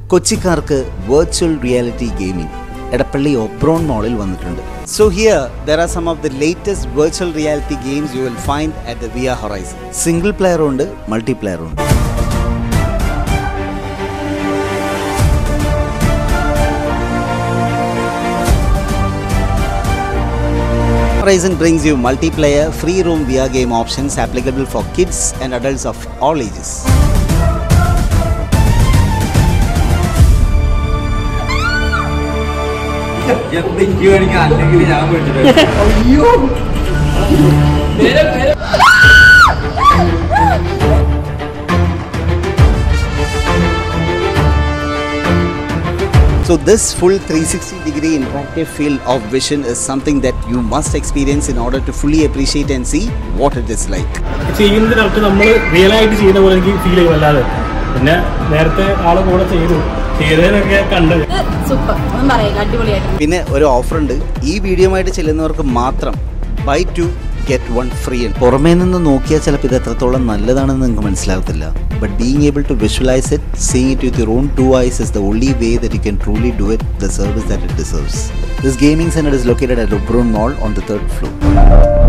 കൊച്ചിക്കാർക്ക് virtual reality gaming Edappally Oberon മോളിൽ വന്നിട്ടുണ്ട് so here there are some of the latest virtual reality games you will find at the Via Horizon single പ്ലെയറും ഉണ്ട് multi പ്ലെയറും ഉണ്ട് Horizon brings you multiplayer, free roam VR game options applicable for kids and adults of all ages. എന്തൊക്കെയോ എനിക്ക് അല്ലെങ്കിൽ ഞാൻ വിട്ടിട്ട് So this full 360 degree interactive field of vision is something that you must experience in order to fully appreciate and see what it is like. ചെയ്യുന്നത് correct നമ്മൾ real ആയിട്ട് ചെയ്യുന്ന പോലെ എനിക്ക് ഫീൽ ചെയ്യും അല്ലാതെ പിന്നെ നേരത്തെ ആളെ കൂടെ ചെയ്തു ചെയ്തതിനൊക്കെ കണ്ട് സൂപ്പർ ഒന്നും പറയില്ല അടിപൊളിയായിട്ട് പിന്നെ ഒരു ഓഫർ ഉണ്ട് ഈ വീഡിയോയുമായിട്ട് ചെല്ലുന്നവർക്ക് മാത്രം buy two get one free പുറമേ നിന്ന് നോക്കിയാൽ ചിലപ്പോൾ ഇത് എത്രത്തോളം നല്ലതാണെന്ന് നിങ്ങൾക്ക് മനസ്സിലാകത്തില്ല but being able to visualise it seeing it with your own two eyes is the only way that you can truly do it the service that it deserves this gaming centre is located at Oberon mall on the third floor